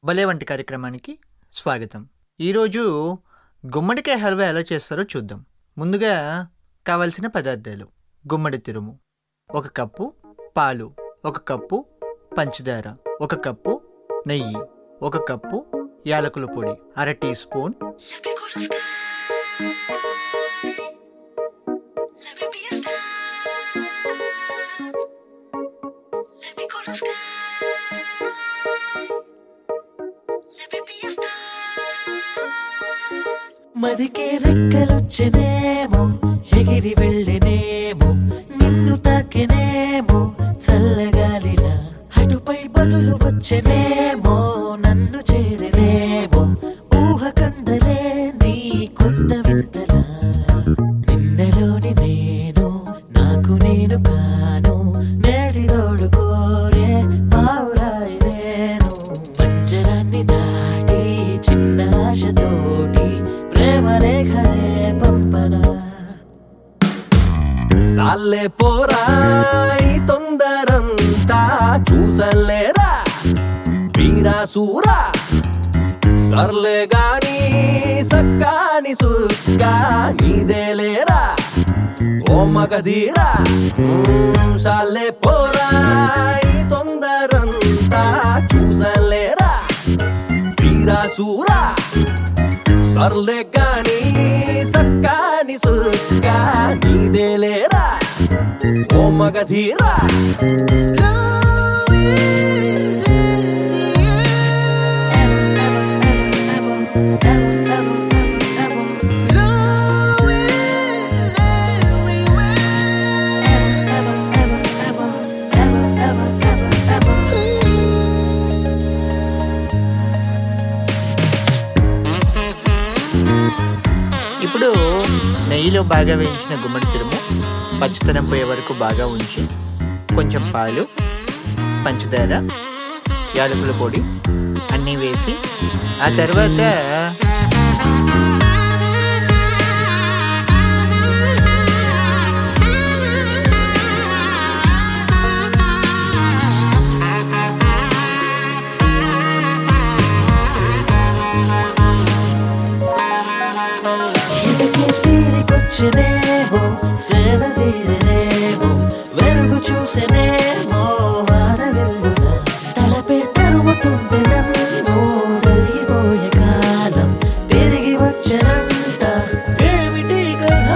భలే వంటి కార్యక్రమానికి స్వాగతం ఈరోజు గుమ్మడికాయ హల్వా ఎలా చేస్తారో చూద్దాం ముందుగా కావలసిన పదార్థాలు గుమ్మడి తురుము ఒక కప్పు పాలు ఒక కప్పు పంచదార ఒక కప్పు నెయ్యి ఒక కప్పు యాలకుల పొడి అర టీ స్పూన్ మదికే రెక్కలొచ్చనేమో ఎగిరి వెళ్ళనేమో నిన్ను తాకెనేమో చల్లగాలిలా అటుపై బదులు వచ్చనేమో నన్ను చేరనేమో ఊహ కందలే నీ కొత్త వింతలా నిన్నలోని నేను నాకు నేను కాను నేడిరోడు కోరే పావురాయి నేను పంజరాన్ని దాటి చిన్న ఆశతోటి ప్రేమ రేఖలే పంపనా సాల్లే పోరా ఈ తొందరంతా చూసలేరా వీరా సూరా సర్లే గాని సక్కాని సుక్కా నీదేలేరా ఓ మగధీరా మ్మ్, సాల్లే పోరా ఈ తొందరంతా చూసలేరా వీరా సూరా సర్లే గాని సక్కాని సుక్కా నీదేలేరా ఓ మగధీరా ఇప్పుడు నెయ్యిలో బాగా వేయించిన గుమ్మడి తురుము పచ్చితనం పోయే వరకు బాగా ఉంచి కొంచెం పాలు పంచదార యాలకుల పొడి అన్నీ వేసి ఆ తర్వాత ఎదకే తీరికొచ్చనేమో సేద తీరనేమో వెలుగు చూసనేమో వాన వెల్లుల తలపే తరుముతుంటే నన్ను తరిగిపోయే కాలం తిరిగి వచ్చనంట ఏమిటి కదా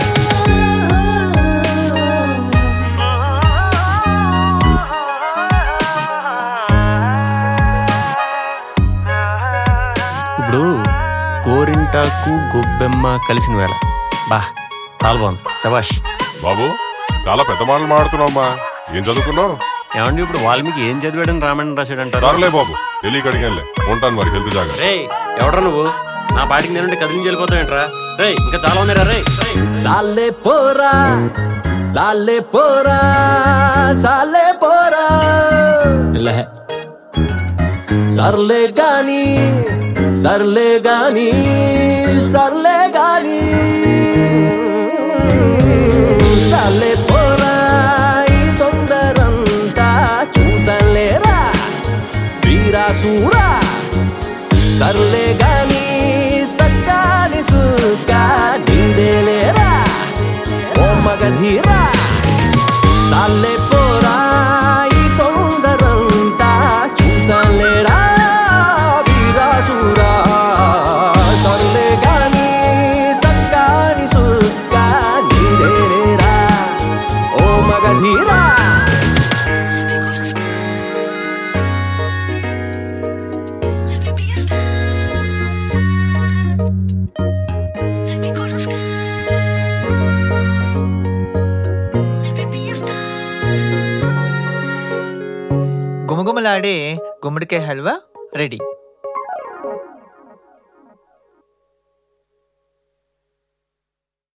ఇప్పుడు గోరింటాకు గొబ్బెమ్మ కలిసిన వేళ బా చాలా బాగుంది సబాష్ బాబు చాలా పెద్ద మాటలు మాడుతున్నావమ్మా ఏం చదువుకున్నావు ఏమండి ఇప్పుడు వాల్మీకి ఏం చదివాడని రామాయణం రాశాడంటారు సరేలే బాబు తెలియక అడిగానులే ఉంటాను మరి హెల్త్ జాగ్రత్త రే ఎవడ్రా నువ్వు నా పాటికి నేనుంటే కదిలించి వెళ్ళిపోతావేంట్రా రే ఇంకా చాలా ఉన్నారా రే సాల్లే పోరా సాల్లే పోరా సాల్లే పోరా ఇలా సర్లే గాని సర్లే గాని సర్లే గాని సర్లే పోరా ఈ తొందరంతా చూసలేరా వీరా సూరా సర్లే గాని సక్కాని సుక్కా నీదేలేరా ఓ మగధీరా సాల్లే పోరా ఈ తొందరంతా చూసలేరా వీరాసురా సర్లే గాని సక్కాని సుక్కా నీదేలేరా ఓ మగధీరా గుమగుమలాడే గుమ్మడికాయ హల్వా రెడీ